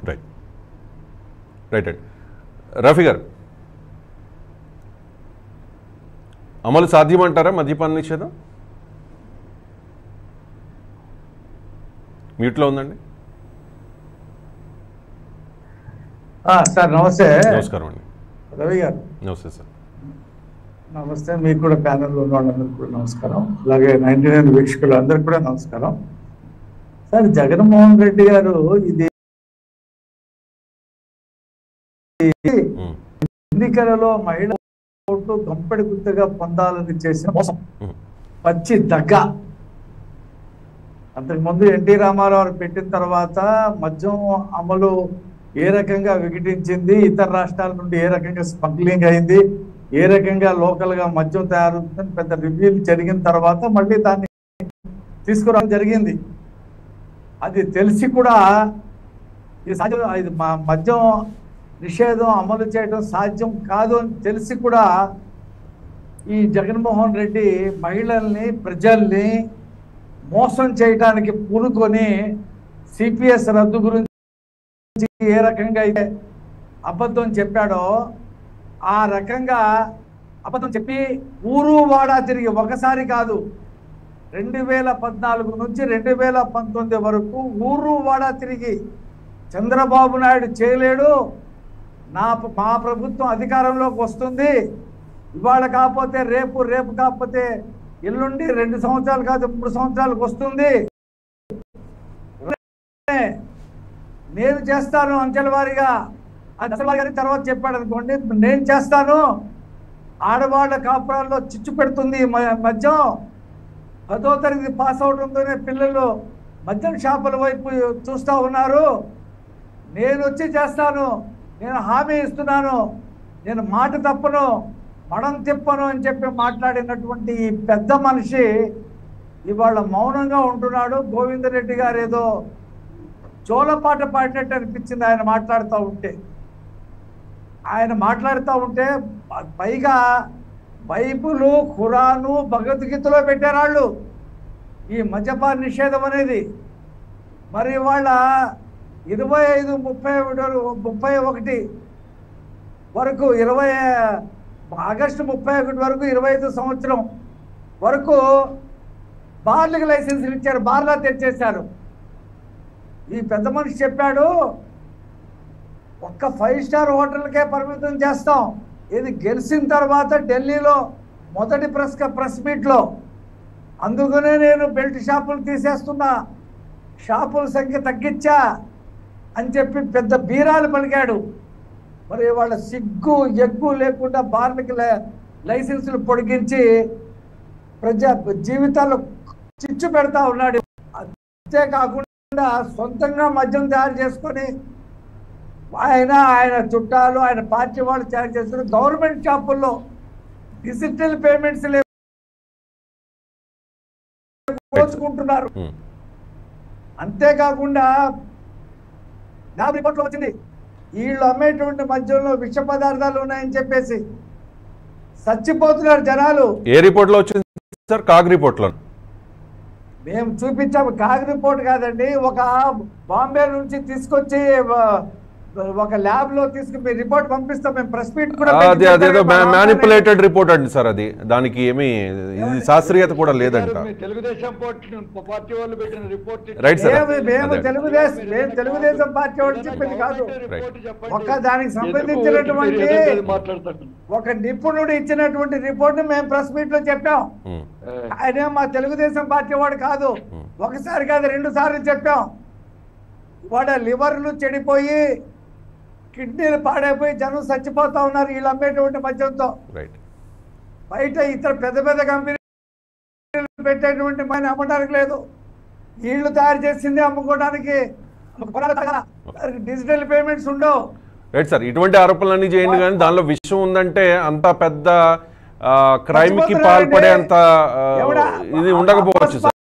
Right right right Rafi గారు అమలు సాధ్యమంటారా మద్యపాన నిషేధం మ్యూట్లో ఉందండి ఆ, సార్ నమస్తే నమస్కారం అండి రవి గారు నమస్తే సార్ నమస్తే మీకు కూడా ప్యానెల్లో ఉన్న వాళ్ళందరికీ కూడా నమస్కారం అలాగే నైన్టీ నైన్ వీక్షకులు అందరికీ కూడా నమస్కారం సార్ జగన్మోహన్ రెడ్డి గారు ఇది ఉమ్, ఎన్నికలలో మహిళ ఓటు గంపెడి గుర్తుగా పొందాలని చేసిన మోసం ఉమ్, పచ్చి దగ్గ అంతకుముందు ఎన్టీ రామారావు పెట్టిన తర్వాత మద్యం అమలు ఏ రకంగా వికటించింది ఇతర రాష్ట్రాల నుండి ఏ రకంగా స్మగ్లింగ్ అయింది ఏ రకంగా లోకల్ గా మద్యం తయారవుతుందని పెద్ద రివ్యూలు జరిగిన తర్వాత మళ్ళీ దాన్ని తీసుకురావడం జరిగింది అది తెలిసి కూడా ఇది సాధ్యం ఇది మా మద్యం నిషేధం అమలు చేయడం సాధ్యం కాదు అని తెలిసి కూడా ఈ జగన్మోహన్ రెడ్డి మహిళల్ని ప్రజల్ని మోసం చేయడానికి పూనుకొని సిపిఎస్ రద్దు గురించి ఏ రకంగా అయితే అబద్ధం చెప్పాడో ఆ రకంగా అబద్ధం చెప్పి ఊరు వాడా తిరిగి ఒకసారి కాదు రెండు వేల పద్నాలుగు నుంచి రెండు వేల పంతొమ్మిది వరకు ఊరు వాడా తిరిగి చంద్రబాబు నాయుడు చేయలేడు నా మా ప్రభుత్వం అధికారంలోకి వస్తుంది ఇవాళ కాకపోతే రేపు రేపు కాకపోతే ఎల్లుండి రెండు సంవత్సరాలు కాదు మూడు సంవత్సరాలకు వస్తుంది నేను చేస్తాను అంచెల వారీగా అంచెల వారి గారి తర్వాత చెప్పాడు అనుకోండి నేను చేస్తాను ఆడవాళ్ళ కాపురాల్లో చిచ్చు పెడుతుంది ఈ మ- మద్యం పదో తరగతి పాస్ అవడంతోనే పిల్లలు మద్యం షాపుల వైపు చూస్తూ ఉన్నారు నేను వచ్చి చేస్తాను నేను హామీ ఇస్తున్నాను నేను మాట తప్పను మడం తిప్పను అని చెప్పి మాట్లాడినటువంటి ఈ పెద్ద మనిషి ఇవాళ మౌనంగా ఉంటున్నాడు గోవిందరెడ్డి గారు ఏదో చోలపాట పాడినట్టు అనిపించింది ఆయన మాట్లాడుతూ ఉంటే ఆయన మాట్లాడుతూ ఉంటే ప- పైగా బైబులు ఖురాను భగవద్గీతలో పెట్టారు వాళ్ళు ఈ మద్యపాన నిషేధం అనేది మరి వాళ్ళ ఇరవై ఐదు ముప్పై ఒకటి ముప్పై ఒకటి వరకు ఇరవై ఆగస్టు ముప్పై ఒకటి వరకు ఇరవై ఐదు సంవత్సరం వరకు బార్లకు లైసెన్సులు ఇచ్చారు బార్లా తెచ్చేశారు ఈ పెద్ద మనిషి చెప్పాడు ఒక్క ఫైవ్ స్టార్ హోటల్కే పరిమితం చేస్తాం ఇది గెలిచిన తర్వాత ఢిల్లీలో మొదటి ప్రెస్ ప్రెస్ మీట్లో అందుకనే నేను బెల్ట్ షాపులు తీసేస్తున్నా షాపుల సంఖ్య తగ్గించా అని చెప్పి పెద్ద బీరాలు పలికాడు మరి వాళ్ళ సిగ్గు ఎగ్గు లేకుండా బార్లకి లై- లైసెన్సులు పొడిగించి ప్రజా జీవితాల్లో చిచ్చు పెడతా ఉన్నాడు అంతేకాకుండా సొంతంగా మద్యం తయారు చేసుకొని ఆయన ఆయన చుట్టాలు ఆయన పార్టీ వాళ్ళు తయారు చేస్తున్న గవర్నమెంట్ షాపుల్లో డిజిటల్ పేమెంట్స్ లేవు దోచుకుంటున్నారు ఉమ్, అంతేకాకుండా నా రిపోర్ట్లో వచ్చింది వీళ్ళు అమ్మేటువంటి మద్యంలో విష పదార్థాలు ఉన్నాయని చెప్పేసి చచ్చిపోతున్నారు జనాలు ఏ రిపోర్ట్లో వచ్చింది సార్ కాగ్ రిపోర్ట్లో మేము చూపించాము కాగ్ రిపోర్ట్ కాదండి ఒక బాంబే నుంచి తీసుకొచ్చి ఆ, ఒక ల్యాబ్ లో తీసుకుని మీ రిపోర్ట్ పంపిస్తాం మేము ప్రెస్ మీట్ కూడా పెట్టి అది అదేదో చెప్పాము. మ్యానిపులేటెడ్ రిపోర్ట్ అండి సార్ అది దానికి ఏమీ ఇది శాస్త్రీయత కూడా లేదంట మీ తెలుగుదేశం పార్టీ పార్టీ వాళ్ళు పెట్టిన రిపోర్ట్ రైట్ సార్ మేము మేము అదే. తెలుగుదేశం మేము తెలుగుదేశం పార్టీ వాళ్ళు చెప్పింది కాదు ఒక్క దానికి సంబంధించినటువంటి మాట్లాడతాడు ఒక నిపుణుడు ఇచ్చినటువంటి రిపోర్ట్ మేము ప్రెస్ మీట్ లో చెప్పాం ఉమ్, ఆయన మా తెలుగుదేశం పార్టీ వాడు కాదు Hmm. ఒకసారి కాదు రెండు సార్లు చెప్పాం వాడ లివర్లు చెడిపోయి కిడ్నీలు పాడైపోయి జనం చచ్చిపోతా ఉన్నారు వీళ్ళు అమ్మేటువంటి మద్యంతో రైట్ బయట ఇతర పెద్ద పెద్ద కంపెనీలు పెట్టేటువంటి మన అమ్మడానికి లేదు వీళ్ళు తయారు చేసింది అమ్ముకోవడానికి కొనాలి కదా. దానికి డిజిటల్ పేమెంట్స్ ఉండవు రైట్ సార్ ఇటువంటి ఆరోపణలన్నీ చేయండి కానీ దానిలో విషయం ఉందంటే అంత పెద్ద క్రైమ్ కి పాల్పడే అంత ఆ, ఎవడా? ఇది ఉండకపోవచ్చు సార్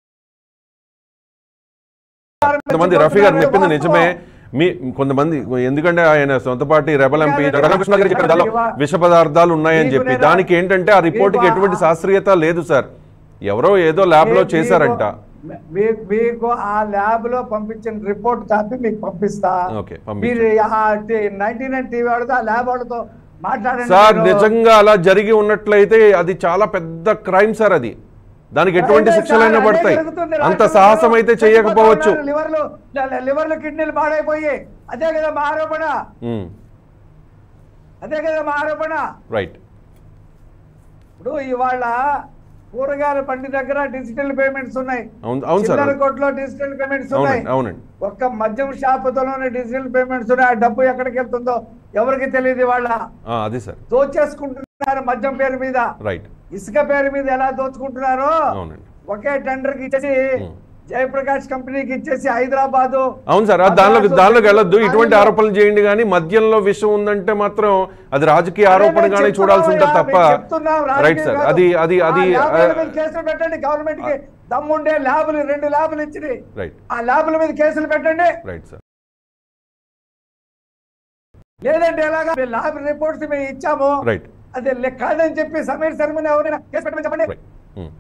కొంతమంది రఫీ గారు చెప్పింది నిజమే మీ కొంతమంది ఎందుకంటే ఆయన సొంత పార్టీ రెబల్ ఎంపీ జగన్కృష్ణ గారు చెప్పారు దానిలో విష పదార్థాలు ఉన్నాయని చెప్పి దానికి ఏంటంటే ఆ రిపోర్ట్కి ఎటువంటి శాస్త్రీయత లేదు సార్ ఎవరో ఏదో ల్యాబ్ లో చేశారంట మీ- మీకు ఆ ల్యాబ్ లో పంపించిన రిపోర్ట్ కాపీ మీకు పంపిస్తా ఓకే, మీరు పంపించండి. నైన్టీ నైన్ టీవీ వాడితో ఆ ల్యాబ్ వాళ్ళతో మాట్లాడండి సార్ మీరు. నిజంగా అలా జరిగి ఉన్నట్లయితే అది చాలా పెద్ద క్రైమ్ సార్ అది దానికి ఎటువంటి అదే శిక్షలైనా సార్, అదే పడతాయి జరుగుతుంది అంత రాష్ట్రంలో. సాహసం అయితే చేయకపోవచ్చు చచ్చిపోతున్నారు, లివర్లు ల- లివర్లు కిడ్నీలు పాడైపోయి అదే కదా మా ఆరోపణ అదే కదా మా ఆరోపణ రైట్ ఇప్పుడు ఇవాళ కూరగాయల బండి దగ్గర డిజిటల్ పేమెంట్స్ ఉన్నాయి అవును అవును సార్ చిల్లర కొట్లో డిజిటల్ పేమెంట్స్ ఉన్నాయి అవునండి అవునండి ఒక్క మద్యం షాపుతోనే డిజిటల్ పేమెంట్స్ ఉన్నాయి ఆ డబ్బు ఎక్కడికి వెళ్తుందో ఎవరికి తెలియదు వాళ్ళ ఆ, అదే సార్ దోచేసుకుంటున్నారు మద్యం పేరు మీద రైట్ ఇసుక పేరు మీద ఎలా దోచుకుంటున్నారో అవునండి ఒకే టెండర్ కి ఇచ్చేసి ఉం. జయప్రకాష్ కంపెనీకి ఇచ్చేసి హైదరాబాదు అవును సార్ అది దానిలోకి మద్రాసు, దానిలోకి వెళ్ళొద్దు ఇటువంటి దానిలో- ఆరోపణలు చేయండి కానీ మద్యంలో విషయం ఉందంటే మాత్రం అది రాజకీయ ఆరోపణగానే మేము చూడాల్సి ఉంటుంది చెప్తున్నాం, తప్ప మేము చెప్తున్నాం, రాజకీయం రైట్ సార్ కాదు. అది అది అది ఆ ల్యాబుల మీద కేసులు పెట్టండి గవర్నమెంట్ కి దమ్ముండే ల్యాబులు రెండు ల్యాబులు ఇచ్చి రైట్ ఆ ల్యాబుల మీద కేసులు పెట్టండి రైట్ సార్ లేదంటే ఎలాగా మీ ల్యాబ్ రిపోర్ట్స్ మేము ఇచ్చాము రైట్ అది లే- కాదని చెప్పి సమీర్ శర్మని ఎవరైనా కేసు పెట్టమని చెప్పండి రైట్ ఉం.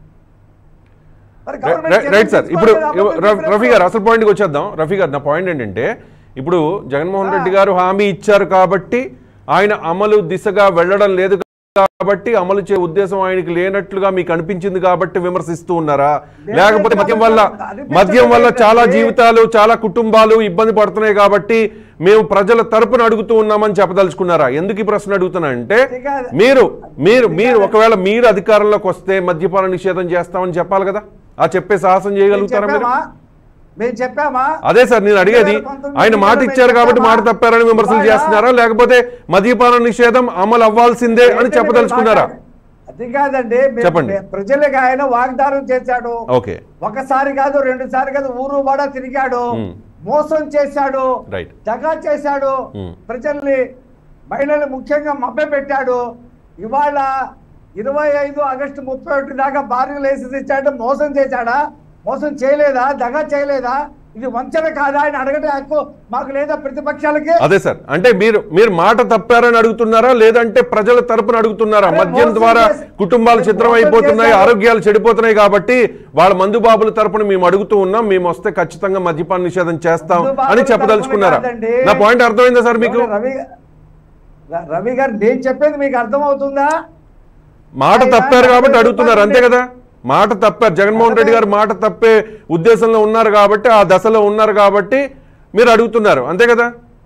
మరి government రైట్ రైట్ సార్ చర్యలు ఇప్పుడు తీసుకోవాలి, ర- అబద్ధం రఫీ గారు అసలు పాయింట్కి వచ్చేద్దాం రఫీ గారు నా పాయింట్ ఏంటంటే ఇప్పుడు జగన్మోహన్ రెడ్డి ఆ. గారు హామీ ఇచ్చారు కాబట్టి ఆయన అమలు దిశగా వెళ్ళడం లేదు కాబట్టి అమలు చే ఉద్దేశం ఆయనకి లేనట్లుగా మీకు అనిపించింది కాబట్టి విమర్శిస్తూ ఉన్నారా లేకపోతే మద్యం వల్ల మద్యం వల్ల చాలా జీవితాలు చాలా కుటుంబాలు ఇబ్బంది పడుతున్నాయి కాబట్టి మేము ప్రజల తరపున అడుగుతూ ఉన్నామని చెప్పదలుచుకున్నారా ఎందుకు ఈ ప్రశ్న అడుగుతున్నా అంటే అది కాదు. మీరు మీరు అది మీరు కాదు. ఒకవేళ మీరు అధికారంలోకి వస్తే మద్యపాన నిషేధం చేస్తామని చెప్పాలి కదా ఆ చెప్పే సాహసం మేము చేయగలుగుతారా మీరు చెప్పామా మేము చెప్పామా అదే సార్ నేను అడిగేది 2019 ఆయన మాట ఇచ్చారు కాబట్టి మాట తప్పారని విమర్శలు ఇవాళ- చేస్తున్నారా లేకపోతే మద్యపాన నిషేధం అమలు అవ్వాల్సిందే అని ఏంటంటే చెప్పదలుచుకున్నారా అది కాదండి మేము- చెప్పండి. మేము ప్రజలకు ఆయన వాగ్దానం చేశాడు ఓకే ఒకసారి కాదు రెండు సార్లు కాదు ఊరు వాడ తిరిగాడు మ్. మోసం చేశాడు రైట్ దగా చేశాడు మ్. ప్రజల్ని మహిళలు ముఖ్యంగా మభ్య పెట్టాడు ఇవాళ ఇరవై ఐదు ఆగస్టు ముప్పై ఒకటి దాకా భార్యలు వేసి ఇచ్చాడు మోసం చేశాడా మోసం చేయలేదా దగా చేయలేదా ఇది వంచన కాదా అని అడగటం హక్కు మాకు లేదా ప్రతిపక్షాలకి అదే సార్ అంటే మీరు మీరు మాట తప్పారని అడుగుతున్నారా లేదంటే ప్రజల తరపున అడుగుతున్నారా అరే మద్యం మోసం ద్వారా చేసి- కుటుంబాలు మోసం చిత్రమైపోతున్నాయి చేశారు. ఆరోగ్యాలు చెడిపోతున్నాయి కాబట్టి వాళ్ళ మందు బాబుల తరపున మేము అడుగుతూ ఉన్నాం మేము వస్తే ఖచ్చితంగా మద్యపాన నిషేధం చేస్తాం మందు బాబుల అని చెప్పదలుచుకున్నారా తరపున కాదండి. నా పాయింట్ అర్థమైందా సార్ మీకు ఎవరు రవి ర- రవి గారు నేను చెప్పేది మీకు అర్థమవుతుందా మాట ఆయన తప్పారు కాబట్టి నలభై అడుగుతున్నారు అంతే కదా మాట తప్పారు జగన్మోహన్ రెడ్డి గారు మాట తప్పే ఉద్దేశంలో ఉన్నారు కాబట్టి ఆ దశలో ఉన్నారు కాబట్టి మీరు అడుగుతున్నారు అంతే కదా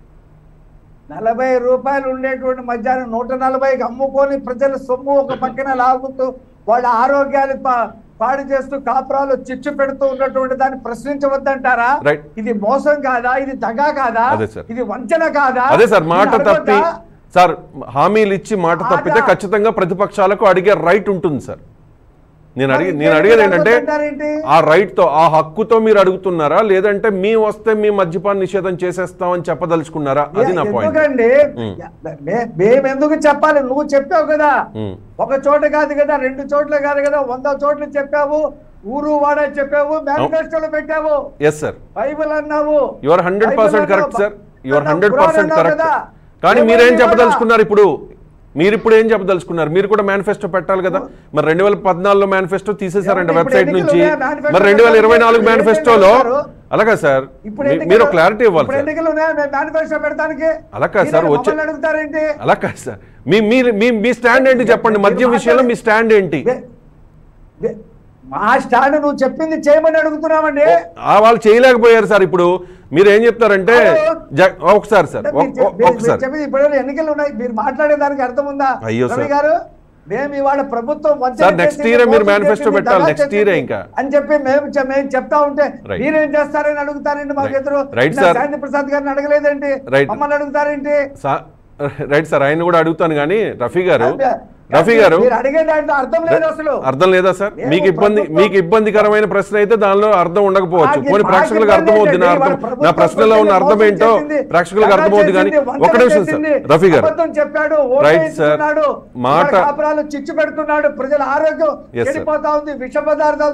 నలభై రూపాయలు ఉండేటువంటి మధ్యాహ్నం నూట నలభైకి అమ్ముకొని ప్రజల సొమ్ము ఒక పక్కన లాగుతూ వాళ్ళ ఆరోగ్యాలు పా- పాడు చేస్తూ కాపురాలు చిచ్చు పెడుతూ ఉన్నటువంటి దాన్ని ప్రశ్నించవద్దంటారా Right. ఇది మోసం కాదా ఇది దగా కాదా అదే సార్. ఇది వంచన కాదా అదే సార్ మాట ఇది తప్పి అడగొద్దా? సార్ హామీలు ఇచ్చి మాట తప్పితే ఆగా. ఖచ్చితంగా ప్రతిపక్షాలకు అడిగే రైట్ ఉంటుంది సార్ నేను అడిగి మరి నేను అడిగేది ఇంకేంటి ఏంటంటే అడగొద్దంటారేంటి? ఆ రైట్ తో ఆ హక్కుతో మీరు అడుగుతున్నారా లేదంటే మేము వస్తే మీ మద్యపాన నిషేధం చేసేస్తామని చెప్పదలుచుకున్నారా అది నా పాయింట్ ఎందుకండి ఉమ్. మే- మేము ఎందుకు చెప్పాలి నువ్వు చెప్పావు కదా ఉమ్. ఒక చోట కాదు కదా రెండు చోట్ల కాదు కదా వంద చోట్ల చెప్పావు ఊరు వాడ చెప్పావు మేనిఫెస్టోలో పెట్టావు ఎస్ సార్ బైబిల్ అన్నావు you are hundred bible percent అన్నావు, కరెక్ట్ సార్ యు ఆర్ అన్నావు, హండ్రెడ్ ఖురాన్ పర్సెంట్ అన్నావు కరెక్ట్ కదా. కానీ ఏమో మీరేం ఇవాళ? చెప్పదలుచుకున్నారు ఇప్పుడు మీరు ఇప్పుడు ఏం చెప్పదలుచుకున్నారు మీరు కూడా మేనిఫెస్టో పెట్టాలి కదా మరి రెండు వేల పద్నాలుగులో మేనిఫెస్టో తీసేశారంట ఏమండి, ఇప్పుడు వెబ్సైట్ ఎన్నికలు నుంచి ఉన్నాయా? manifesto మరి రెండు వేల ఇరవై నాలుగు పెట్టాలి. మేనిఫెస్టోలో ఏం చేస్తారు? అలాగా సార్ ఇప్పుడు మీ- ఎన్నికలు- మీరు క్లారిటీ ఇవ్వాలి ఇప్పుడు సార్ ఎన్నికలు ఉన్నాయా మేము మేనిఫెస్టో పెడతానికి అలా కాదు సార్, మీరేనా వచ్చే- మమ్మల్ని అడుగుతారేంటి అలా కాదు సార్ మీ మీరు మీ మీ స్టాండ్ ఏంటి చెప్పండి మీరు మద్యం విషయంలో మీ స్టాండ్ ఏంటి వే- వే- మా స్టాండ్ నువ్వు చెప్పింది చేయమని అడుగుతున్నామండి ఆ వాళ్ళు చేయలేకపోయారు సార్ ఇప్పుడు మీరు ఏం చెప్తారంటే హలో. జ- ఒకసారి సార్ అంటే ఒక్- మీరు చెప్- ఒక్- మీరు- ఒకసారి మీరు చెప్పింది ఇప్పుడు ఎన్నికలు ఉన్నాయి మీరు మాట్లాడే దానికి అర్థం ఉందా అయ్యో రవి సార్. గారు మేము ఇవాళ ప్రభుత్వం వంచన సార్, next చేసింది, year ఏ మీరు మోసం manifesto చేసింది, పెట్టాలి, దగా next చేసింది year ఏ ఇంకా. అని చెప్పి మేము చె- మేము చెప్తా ఉంటే Right. మీరేం చేస్తారని అడుగుతారండి మాకు Right. ఎదురు Right, ఇలా sir. శాంతి ప్రసాద్ గారిని అడగలేదండి Right. మమ్మల్ని అడుగుతారేంటి సా- రైట్ సార్ ఆయన కూడా అడుగుతాను కానీ రఫీ గారు అంటే రఫీ గారు మీరు అడిగే దాంట్లో అర్థం లేదు అసలు అర్థం లేదా సార్ మేము మీకు ఇబ్బంది ప్రభుత్వం- మీకు ఇబ్బందికరమైన ప్రశ్న అయితే దానిలో అర్థం ఉండకపోవచ్చు మాకు- కొన్ని మాకు ప్రేక్షకులకు ఇబ్బంది అర్థమవుద్ది నా ఏంటండి? అర్థం వాళ్ళ నా ప్రభుత్వం ప్రశ్నలో ఉన్న ప్రజల్ని అర్థం మోసం ఏంటో చేసింది, ప్రేక్షకులకు దగా అర్థమవుద్ది కానీ చేసింది, ఒక వంచన నిమిషం సార్ చేసింది, రఫీ గారు అబద్ధం చెప్పాడు Right, sir. మాట మాట- కాపురాలు చిచ్చు పెడుతున్నాడు ప్రజల ఆరోగ్యం Yes, sir. చెడిపోతా ఉంది విష పదార్థాలతో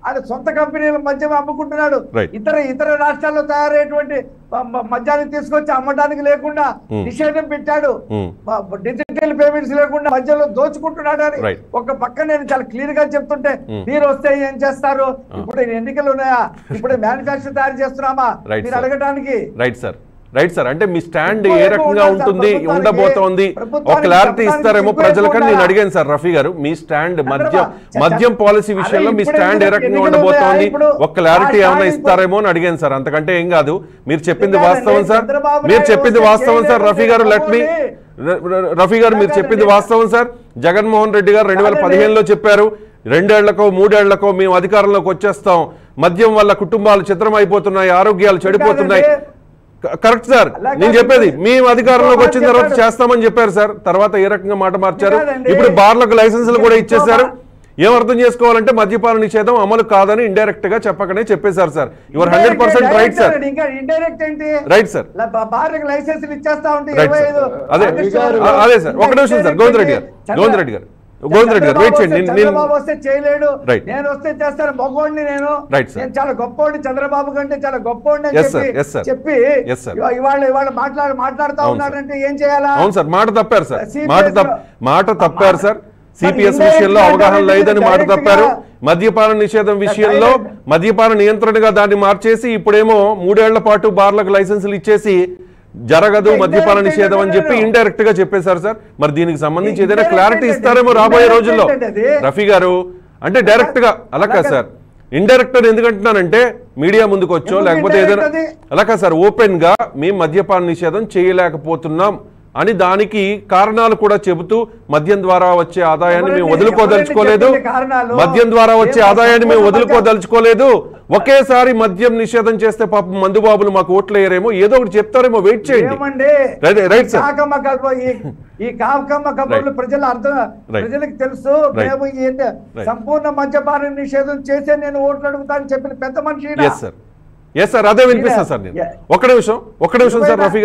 ఆయన సొంత కంపెనీల మద్యం అమ్ముకుంటున్నాడు Right. ఇతర ఇతర రాష్ట్రాల్లో తయారయ్యేటువంటి మ- మ- మద్యాన్ని తీసుకొచ్చి అమ్మడానికి లేకుండా Hmm. నిషేధం పెట్టాడు Hmm. మ- డిజిటల్ పేమెంట్స్ లేకుండా మధ్యలో దోచుకుంటున్నాడు అని Right. ఒక పక్క నేను చాలా క్లియర్ గా చెప్తుంటే Hmm. మీరు వస్తే ఏం చేస్తారు ఇప్పుడు ఎన్నికలు ఉన్నాయా ఇప్పుడు మ్యానుఫాక్చర్ తయారు చేస్తున్నామా Right, మీరు sir. అడగడానికి రైట్ సార్ రైట్ సార్ అంటే మీ స్టాండ్ ఏ ఇంకో రకంగా ఏమో ఉంటుంది ప్రభుత్వానికి- ఉండబోతోంది ఒక ప్రభుత్వానికి క్లారిటీ చెప్పడానికి ఇస్తారేమో ఇంకో ప్రజలకని నేను ఏమో అడిగాను సార్ రఫీ గారు మీ స్టాండ్ మద్యం చంద్రబాబు, మద్యం పాలసీ అదే విషయంలో మీ ఇప్పుడే స్టాండ్ ఏ రకంగా ఎన్నికలు ఉండబోతోంది ఉన్నాయి, ఇప్పుడు ఒక క్లారిటీ ఆ ఏమైనా stand ఇస్తారేమో అని అడిగాను సార్ అంతకంటే ఏం కాదు మీరు చెప్పింది కాదండి, వాస్తవం సార్ చంద్రబాబు మీరు నాయుడు చెప్పింది వస్తే వాస్తవం సార్ చేయలేకపోతే రఫీ గారు లెట్ మీ కాదండి. రఫీ గారు మీరు చెప్పింది కాదండి. వాస్తవం సార్ జగన్మోహన్ రెడ్డి గారు రెండు వేల కాదండి. పదిహేనులో చెప్పారు రెండేళ్లకో మూడేళ్లకో మేము అధికారంలోకి వచ్చేస్తాం మద్యం వల్ల కుటుంబాలు చిత్రమైపోతున్నాయి ఆరోగ్యాలు చెడిపోతున్నాయి కాదండి. క- కరెక్ట్ సార్ అలా నేను కాదు. చెప్పేది మేము అధికారంలోకి వచ్చిన ఇంకో మాట తర్వాత చెప్పాడు. చేస్తామని చెప్పారు సార్ తర్వాత ఏ రకంగా మాట మార్చారు కాదండి. ఇప్పుడు బార్లకు లైసెన్సులు కూడా ఇంకో ఇచ్చేశారు మా- ఏం అర్థం చేసుకోవాలంటే మద్యపాన నిషేధం అమలు కాదని ఇండైరెక్ట్ గా చెప్పకనే చెప్పేశారు sir your hundred percent right sir ఇంకా ఇండైరెక్ట్ ఏంటి రైట్ సార్ ల- బా- భార్యకు లైసెన్స్ ఇచ్చేస్తా ఉంటే రైట్ ఇరవై సార్ ఐదు అదే ఆగస్టు ఆ, అదే సార్ ఒక నిమిషం సార్ గోవింద్ రెడ్డి గారు చంద్ర- గోవింద్ రెడ్డి గారు గోవింద్ రెడ్డి గారు వెయిట్ చేయండి నేను- నేను చంద్రబాబు వస్తే చేయలేడు Right. నేను వస్తే చేస్తాను మగోడిని నేను Right, sir. నేను చాలా గొప్పోడిని చంద్రబాబు కంటే చాలా గొప్పోడిని అని Yes, sir. చెప్పి Yes, sir. చెప్పి Yes, sir. ఇవా- ఇవాళ ఇవాళ మాట్లాడు మాట్లాడుతా అవును, sir. ఉన్నాడంటే ఏం చేయాలా అవును సార్ మాట తప్పారు సార్ CPS మాట తప్ లో- మాట తప్పారు సార్ మరి సిపిఎస్ indirect విషయంలో గా అవగాహన direct లేదని మాట direct తప్పారు గా- మద్యపాన నిషేధం విషయంలో direct- మద్యపాన నియంత్రణగా దాన్ని మార్చేసి ఇప్పుడేమో మూడేళ్ల పాటు బార్లకు లైసెన్సులు ఇచ్చేసి జరగదు ఇంకా మద్యపాన indirect నిషేధం అని చెప్పి ఏంటంటే ఇండైరెక్ట్ గా చెప్పేశారు సార్ మరి దీనికి సంబంధించి ఏదైనా Indirect క్లారిటీ ఏంటంటే- ఇస్తారేమో రాబోయే indirect రోజుల్లో ఏంటంటే అది? రఫీ గారు అంటే డైరెక్ట్ గా అలా కాదు అలాగే- సార్ ఇండైరెక్ట్ అని ఎందుకంటున్నానంటే మీడియా ముందుకు వచ్చో ఎందుకు లేకపోతే indirect ఏదైనా అది? అలా కాదు సార్ ఓపెన్ గా మేము మద్యపాన నిషేధం చేయలేకపోతున్నాం అని దానికి కారణాలు కూడా చెబుతూ మద్యం ద్వారా వచ్చే ఆదాయాన్ని మేము ఎవరండి- వదులుకోదలుచుకోలేదు ఎవరండి చెప్పింది కారణాలు? మద్యం ద్వారా వచ్చే ఏం ఆదాయాన్ని మేము సంపూర్ణ వదులుకోదలుచుకోలేదు ఒకేసారి మద్యం నిషేధం చేస్తే పాపం మందుబాబులు మాకు ఓట్లు వేయరేమో ఏదో ఒకటి చెప్తారేమో వెయిట్ చేయండి ఏమండి రైట్ రైట్ సార్ కాకమ్మ కబ ఈ ఈ కాకమ్మ కబుర్లు Right. ప్రజలు అర్థం Right. ప్రజలకు తెలుసు Right. మేము ఈ ఏంటి Right. సంపూర్ణ మద్యపాన నిషేధం చేసే నేను ఓట్లు అడుగుతాను చెప్పిన పెద్ద మనిషి ఈయన. ఎస్ సార్ ఎస్ సార్ అదే వినిపిస్తా సార్ నేను Yeah. ఒక్క నిమిషం ఒక్క నిమిషం సార్ రఫీ